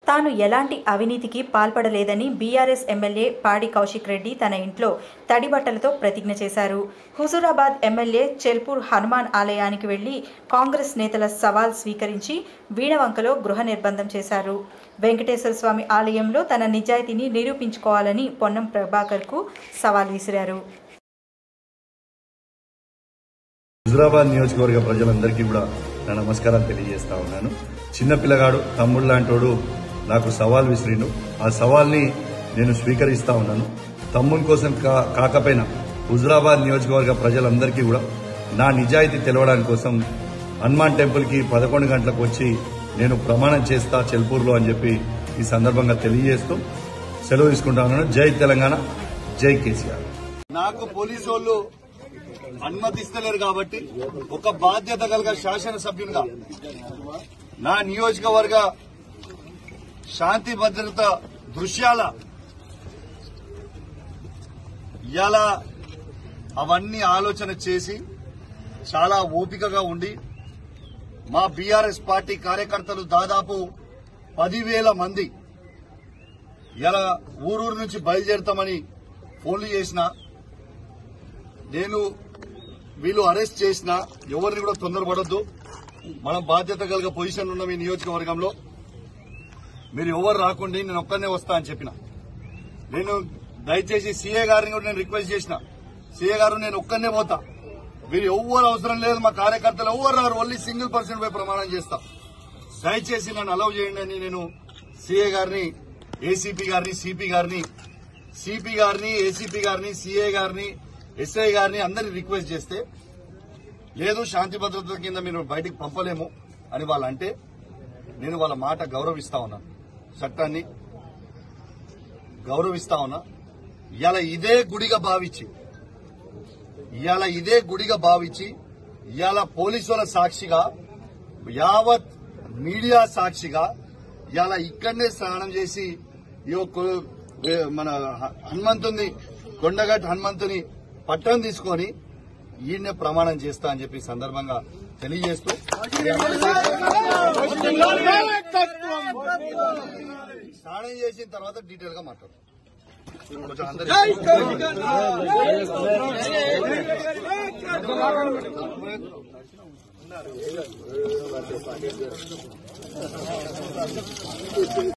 తాను ఎలాంటి అవినీతికి పాల్పడలేదని బీఆర్ఎస్ ఎమ్మెల్యే పాడి కౌశిక్ రెడ్డి తన ఇంట్లో తడిబట్టలతో ప్రతిజ్ఞ చేశారు హుజూరాబాద్ ఎమ్మెల్యే చెల్పూర్ హనుమాన్ ఆలయానికి వెళ్లి కాంగ్రెస్ నేతల సవాల్ స్వీకరించి వీణవంకలో గృహ నిర్బంధం చేశారు వెంకటేశ్వర స్వామి ఆలయంలో తన నిజాయితీని నిరూపించుకోవాలని పొన్నం ప్రభాకర్కు సవాల్ విసిరారు హుజురాబాద్ నియోజకవర్గ ప్రజలందరికీ కూడా నా నమస్కారం తెలియజేస్తా ఉన్నాను చిన్న పిల్లగాడు తమ్ముడు లాంటోడు నాకు సవాల్ విసిరిండు ఆ సవాల్ని నేను స్వీకరిస్తా ఉన్నాను తమ్ముని కోసం కా- కాకపోయినా హుజురాబాద్ నియోజకవర్గ ప్రజలందరికీ కూడా నా నిజాయితీ తెలవడానికి కోసం హనుమాన్ టెంపుల్ కి పదకొండు గంటలకు వచ్చి నేను ప్రమాణం చేస్తా చెల్పూర్లో అని చెప్పి ఈ సందర్భంగా తెలియజేస్తూ సెలవు తీసుకుంటా ఉన్నాను జై తెలంగాణ జై కేసీఆర్ నాకు పోలీసు వాళ్ళు అనుమతిస్తలేరు కాబట్టి ఒక బాధ్యత కలిగ శాసనసభ్యునిగా నా నియోజకవర్గ శాంతి భద్రత దృశ్యాల ఇలా అవన్నీ ఆలోచన చేసి చాలా ఓపికగా ఉండి మా బీఆర్ఎస్ పార్టీ కార్యకర్తలు దాదాపు పదివేల మంది ఇలా ఊరూరు నుంచి బయలుదేరుతామని ఫోన్లు చేసిన నేను వీళ్ళు అరెస్ట్ చేసిన ఎవరిని కూడా తొందరపడొద్దు మనం బాధ్యత కలిగ పొజిషన్ ఉన్న మీ నియోజకవర్గంలో మీరు ఎవరు రాకండి నేను ఒక్కనే వస్తా అని చెప్పిన నేను దయచేసి సీఏ గారిని కూడా నేను రిక్వెస్ట్ చేసిన సీఏ గారు నేను ఒక్కనే పోతా మీరు ఎవ్వరు అవసరం లేదు మా కార్యకర్తలు ఎవ్వరు రారు ఓన్లీ సింగిల్ పర్సన్ పై ప్రమాణం చేస్తా దయచేసి నన్ను అలౌ చేయండి అని నేను సీఏ గారిని ఏసీపీ గారిని సిపి గారిని సిపి గారిని ఏసీపీ గారిని సీఏ గారిని ఎస్ఐ గారిని అందరిని రిక్వెస్ట్ చేస్తే లేదు శాంతి భద్రతల కింద మీరు బయటికి పంపలేము అని వాళ్ళు అంటే నేను వాళ్ళ మాట గౌరవిస్తా ఉన్నాను చట్టాన్ని గౌరవిస్తా ఉన్నా ఇవాళ ఇదే గుడిగా భావించి ఇవాళ ఇదే గుడిగా భావించి ఇవాళ పోలీసుల సాక్షిగా యావత్ మీడియా సాక్షిగా ఇవాళ ఇక్కడనే స్నానం చేసి ఈ యొక్క, ఏ, మన హ- హనుమంతుని కొండగట్ హనుమంతుని పట్టం తీసుకొని ఈయన్నే ప్రమాణం చేస్తా అని చెప్పి ఈ సందర్భంగా తెలియజేస్తూ స్నానం చేసిన తర్వాత డీటెయిల్ గా మాట్లాడతాం కొంచెం అందరికీ